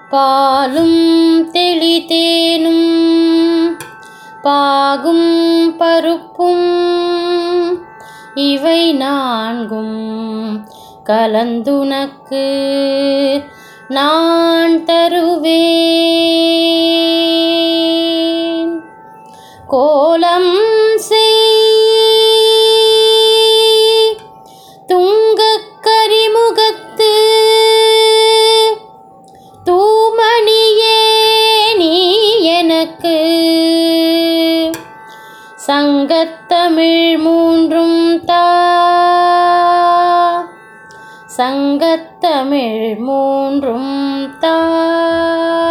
பாலும் தெளிதேனும் பாகும் பருப்பும் இவை நான்கும் கலந்துனக்கு நான் தருவேன் கோலம் செய் துங்கக் கரிமுகத்து தூமணியே நீ எனக்கு சங்கத்தமிழ் மூன்றும் தா சங்கத்தமிழ் மூன்றும் தா